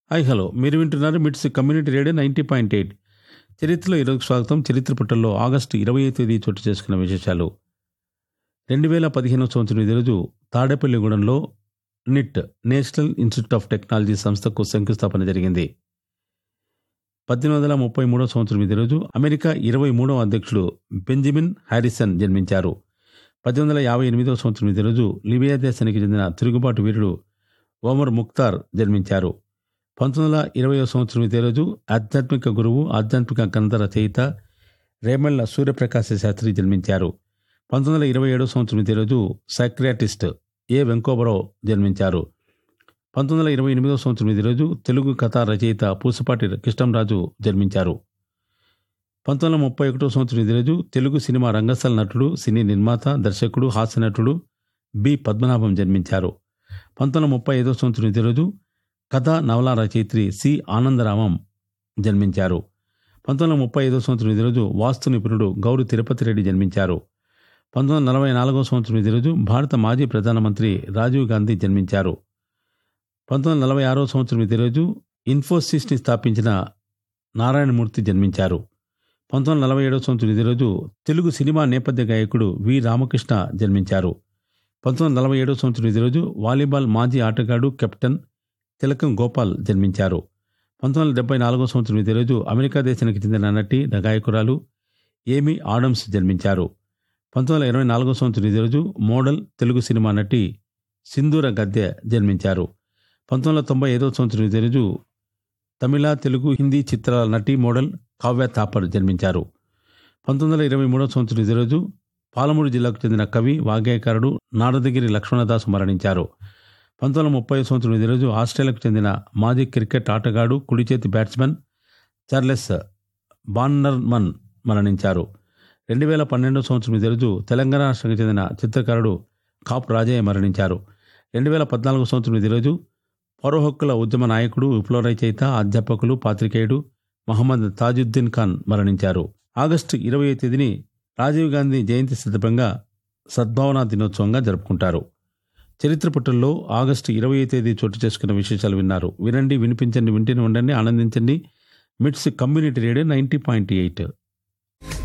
hi hello మీరు వింటున్నారు MITS community radio ninety point eight చరిత్రలో ఈరోజు స్వాగతం చరిత్ర పుటల్లో ఆగస్టు ఇరవై తేదీ చోటు చేసుకున్న విశేషాలు రెండు వేల పదిహేను సంవత్సరం ఇదే రోజు తాడేపల్లిగూడెంలో NIT national institute of technology సంస్థకు శంకుస్థాపన జరిగింది పద్దెనిమిది వందల ముప్పై మూడో సంవత్సరం ఇదే రోజు అమెరికా ఇరవై మూడవ అధ్యక్షుడు బెంజమిన్ హ్యారిసన్ జన్మించారు పద్దెనిమిది వందల యాభై ఎనిమిదవ సంవత్సరం ఇదే రోజు లిబియా దేశానికి చెందిన తిరుగుబాటు వీరుడు ఓమర్ ముక్తార్ జన్మించారు పంతొమ్మిది వందల ఇరవై సంవత్సరం ఇదే రోజు ఆధ్యాత్మిక గురువు ఆధ్యాత్మిక గ్రంథ రచయిత రేమళ్ళ సూర్యప్రకాశ శాస్త్రి జన్మించారు పంతొమ్మిది వందల ఇరవై ఏడవ సంవత్సరం ఇదే రోజు సైక్రియాటిస్ట్ ఏ వెంకోబరావు జన్మించారు పంతొమ్మిది వందల ఇరవై ఎనిమిదవ సంవత్సరం ఇదే రోజు తెలుగు కథా రచయిత పూసపాటి కృష్ణంరాజు జన్మించారు పంతొమ్మిది వందల ముప్పై ఒకటో సంవత్సరం ఇదే రోజు తెలుగు సినిమా రంగస్థల నటుడు సినీ నిర్మాత దర్శకుడు హాస్య నటుడు బి పద్మనాభం జన్మించారు పంతొమ్మిది వందల ముప్పై ఐదో సంవత్సరం ఇదే రోజు కథా నవలా రచయిత్రి సి ఆనందరామం జన్మించారు పంతొమ్మిది వందల ముప్పై ఐదో సంవత్సరం ఇదే రోజు వాస్తు నిపుణుడు గౌరి తిరుపతి రెడ్డి జన్మించారు పంతొమ్మిది వందల నలభై నాలుగో సంవత్సరం ఇదే రోజు భారత మాజీ ప్రధానమంత్రి రాజీవ్ గాంధీ జన్మించారు పంతొమ్మిది వందల నలభై ఆరో సంవత్సరం ఇదే రోజు ఇన్ఫోసిస్ని స్థాపించిన నారాయణమూర్తి జన్మించారు పంతొమ్మిది వందల నలభై ఏడో సంవత్సరం ఇదే రోజు తెలుగు సినిమా నేపథ్య గాయకుడు వి రామకృష్ణ జన్మించారు పంతొమ్మిది వందల నలభై ఏడో సంవత్సరం ఇదే రోజు వాలీబాల్ మాజీ ఆటగాడు కెప్టెన్ తిలకం గోపాల్ జన్మించారు పంతొమ్మిది వందల డెబ్బై నాలుగో సంవత్సరం ఇదే రోజు అమెరికా దేశానికి చెందిన నటి గాయకురాలు ఏమి ఆడమ్స్ జన్మించారు పంతొమ్మిది వందల ఇరవై నాలుగో సంవత్సరం ఇదే రోజు మోడల్ తెలుగు సినిమా నటి సింధూర గద్దె జన్మించారు పంతొమ్మిది వందల తొంభై ఐదో సంవత్సరం ఇదే రోజు తమిళ తెలుగు హిందీ చిత్రాల నటి మోడల్ కావ్య థాపర్ జన్మించారు పంతొమ్మిది వందల ఇరవై మూడో సంవత్సరం ఇదే రోజు పాలమూరు జిల్లాకు చెందిన కవి వాగ్గేయకారుడు నారదగిరి లక్ష్మణదాస్ మరణించారు పంతొమ్మిది వందల ముప్పై సంవత్సరం ఇదే రోజు ఆస్ట్రేలియాకు చెందిన మాజీ క్రికెట్ ఆటగాడు కుడి చేతి బ్యాట్స్మెన్ చార్లెస్ బాన్నర్మన్ మరణించారు రెండు వేల పన్నెండో సంవత్సరం ఇదే రోజు తెలంగాణ రాష్ట్రానికి చెందిన చిత్రకారుడు కాపు రాజయ్య మరణించారు రెండు వేల పద్నాలుగో సంవత్సరం ఇదే రోజు పౌర హక్కుల ఉద్యమ నాయకుడు విప్లవ రచయిత అధ్యాపకులు పాత్రికేయుడు మహమ్మద్ తాజుద్దీన్ ఖాన్ మరణించారు ఆగస్టు ఇరవై తేదీని రాజీవ్ గాంధీ జయంతి సందర్భంగా సద్భావనా దినోత్సవంగా జరుపుకుంటారు చరిత్ర పుటల్లో ఆగస్టు ఇరవై తేదీ చోటు చేసుకున్న విశేషాలు విన్నారు వినండి వినిపించండి వింటూనే ఉండండి ఆనందించండి MITS community radio ninety point eight